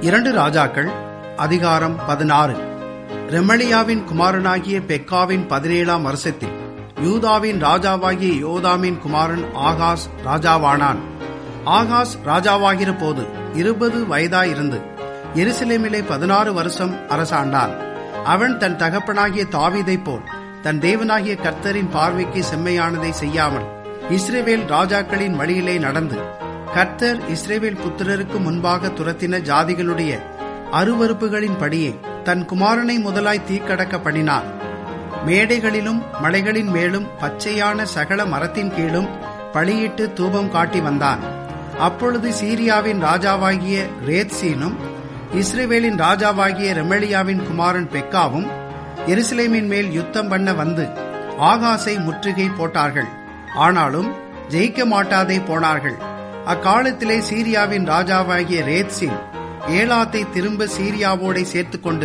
இரண்டு ராஜாக்கள் அதிகாரம் பதினாறு ரெமலியாவின் குமாரனாகிய பெக்காவின் பதினேழாம் வருஷத்தில் யூதாவின் ராஜாவாகிய யோதாமின் குமாரன் ஆகாஸ் ராஜாவானான் ஆகாஸ் ராஜாவாகிற போது இருபது வயதாயிருந்து எருசலேமிலே பதினாறு வருஷம் அரசாண்டான் அவன் தன் தகப்பனாகிய தாவீதைப் போல் தன் தேவனாகிய கர்த்தரின் பார்வைக்கு செம்மையானதை செய்யாமல் இஸ்ரேவேல் ராஜாக்களின் வழியிலே நடந்து கர்த்தர் இஸ்ரேவேல் புத்திரருக்கு முன்பாக துரத்தின ஜாதிகளுடைய அருவறுப்புகளின் படியே தன் குமாரனை முதலாய் தீக்கடக்க பண்ணினார் மேடைகளிலும் மலைகளின் மேலும் பச்சையான சகல மரத்தின் கீழும் பலியிட்டு தூபம் காட்டி வந்தான் அப்பொழுது சீரியாவின் ராஜாவாகிய ரேத்சீனும் இஸ்ரேவேலின் ராஜாவாகிய ரெமலியாவின் குமாரன் பெக்காவும் எருசலேமின் மேல் யுத்தம் பண்ண வந்து ஆகாசை முற்றுகை போட்டார்கள் ஆனாலும் ஜெயிக்க மாட்டாதே போனார்கள் அக்காலத்திலே சீரியாவின் ராஜாவாகிய ரேத்சின் ஏலாத்தை திரும்ப சீரியாவோடை சேர்த்துக்கொண்டு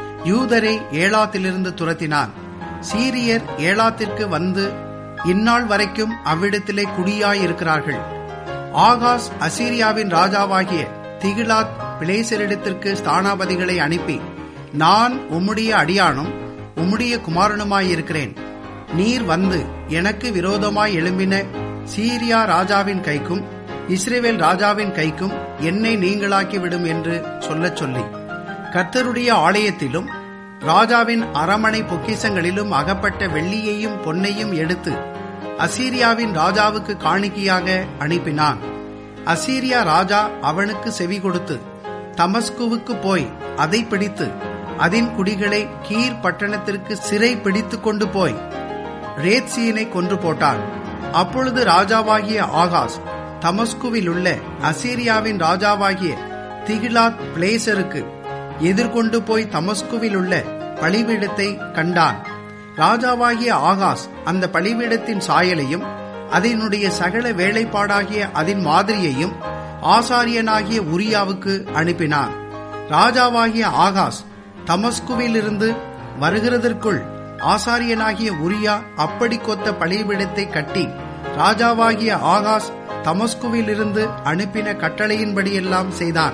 யூதரை ஏலாத்திலிருந்து துரத்தினான் சீரியர் ஏலாத்திற்கு வந்து இந்நாள் வரைக்கும் அவ்விடத்திலே குடியாயிருக்கிறார்கள் ஆகாஸ் அசீரியாவின் ராஜாவாகிய திகிலாத் பிளேசரிடத்திற்கு ஸ்தானாபதிகளை அனுப்பி நான் உம்முடைய அடியானும் உம்முடைய குமாரனுமாயிருக்கிறேன் நீர் வந்து எனக்கு விரோதமாய் எழும்பின சீரியா ராஜாவின் கைக்கும் இஸ்ரேவேல் ராஜாவின் கைக்கும் என்னை நீங்களாக்கி விடும் என்று சொல்லச் சொல்லி கர்த்தருடைய ஆலயத்திலும் ராஜாவின் அரமனை பொக்கிசங்களிலும் அகப்பட்ட வெள்ளியையும் பொன்னையும் எடுத்து அசீரியாவின் ராஜாவுக்கு காணிக்கையாக அனுப்பினான் அசீரியா ராஜா அவனுக்கு செவி கொடுத்து தமஸ்குவுக்கு போய் அதை பிடித்து அதன் குடிகளை கீர் பட்டணத்திற்கு சிறை பிடித்து கொண்டு போய் ரேத்சீனை கொன்று போட்டான் அப்பொழுது ராஜாவாகிய ஆகாஸ் தமஸ்குவில் உள்ள அசீரியாவின் ராஜாவாகிய திகிலாத் பிளேசருக்கு எதிர்கொண்டு போய் தமஸ்குவில் உள்ள பலிபீடத்தை கண்டான் ராஜாவாகிய ஆகாஸ் அந்த பலிபீடத்தின் சாயலையும் அதனுடைய சகல வேலைப்பாடாகிய அதன் மாதிரியையும் ஆசாரியனாகிய உரியாவுக்கு அனுப்பினான் ராஜாவாகிய ஆகாஸ் தமஸ்குவிலிருந்து வருகிறதற்குள் ஆசாரியனாகிய உரியா அப்படி கொத்த பலிபீடத்தை கட்டி ராஜாவாகிய ஆகாஸ் தமஸ்குவிலிருந்து அனுப்பின கட்டளையின்படியெல்லாம் செய்தான்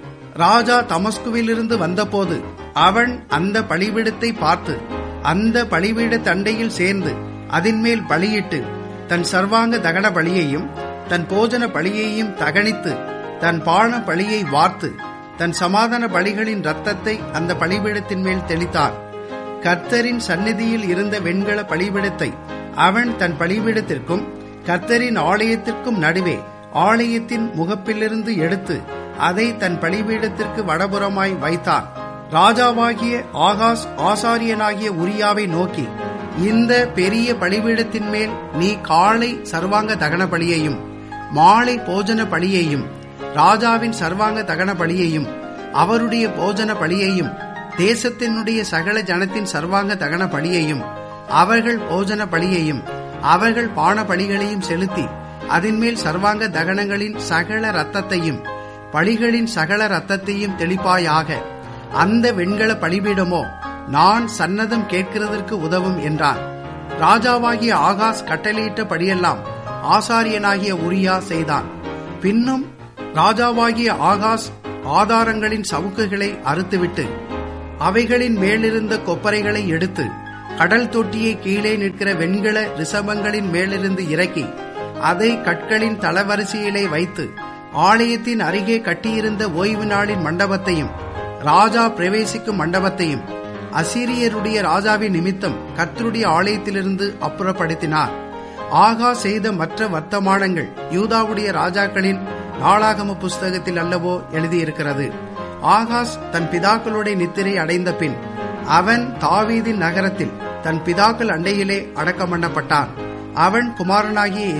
ராஜா தமஸ்குவிலிருந்து வந்தபோது அவன் அந்த பலிபீடத்தை பார்த்து அந்த பலிபீட தண்டையில் சேர்ந்து அதன் மேல் பலியிட்டு தன் சர்வாங்க தகன பலியையும் தன் போஜன பலியையும் தகனித்து தன் பான பலியை வார்த்து தன் சமாதான பலிகளின் ரத்தத்தை அந்த பலிபீடத்தின் மேல் தெளித்தான் கர்த்தரின் சந்நிதியில் இருந்த வெண்கல பலிபீடத்தை அவன் தன் பலிபீடத்திற்கும் கர்த்தரின் ஆலயத்திற்கும் நடுவே ஆலயத்தின் முகப்பிலிருந்து எடுத்து அதை தன் பலிபீடத்திற்கு வடபுறமாய் வைத்தான் ராஜாவாகிய ஆகாஸ் ஆசாரியனாகிய உரியாவை நோக்கி இந்த பெரிய பலிபீடத்தின் மேல் நீ காலை சர்வாங்க தகன பலியையும் மாலை போஜன பலியையும் ராஜாவின் சர்வாங்க தகன பலியையும் அவருடைய போஜன பலியையும் தேசத்தினுடைய சகல ஜனத்தின் சர்வாங்க தகன பலியையும் அவர்கள் போஜன பலியையும் அவர்கள் பான பலிகளையும் செலுத்தி அதன் மேல் சர்வாங்க தகனங்களின் சகல ரத்தத்தையும் பலிகளின் சகல ரத்தத்தையும் தெளிப்பாயாக அந்த வெண்கல பலிபீடமோ நான் சன்னதம் கேட்கிறதற்கு உதவும் என்றான் ராஜாவாகிய ஆகாஸ் கட்டளையிட்டபடியெல்லாம் ஆசாரியனாகிய உரியா செய்தான் பின்னும் ராஜாவாகிய ஆகாஸ் ஆதாரங்களின் சவுக்குகளை அறுத்துவிட்டு அவைகளின் மேலிருந்த கொப்பரைகளை எடுத்து கடல் தொட்டியை கீழே நிற்கிற வெண்கல ரிசபங்களின் மேலிருந்து இறக்கி அதை கற்களின் தளவரிசையிலே வைத்து ஆலயத்தின் அருகே கட்டியிருந்த ஓய்வு நாளின் மண்டபத்தையும் ராஜா பிரவேசிக்கும் மண்டபத்தையும் அசீரியருடைய ராஜாவின் நிமித்தம் கர்த்தருடைய ஆலயத்திலிருந்து அப்புறப்படுத்தினார் ஆகா செய்த மற்ற வர்த்தமானங்கள் யூதாவுடைய ராஜாக்களின் நாளாகம புஸ்தகத்தில் அல்லவோ எழுதியிருக்கிறது ஆகாஸ் தன் பிதாக்களுடைய நித்திரை அடைந்த பின் அவன் தாவீதின் நகரத்தில் தன் பிதாக்கள் அண்டையிலே அடக்கம் பண்ணப்பட்டான் அவன் குமாரனாகிய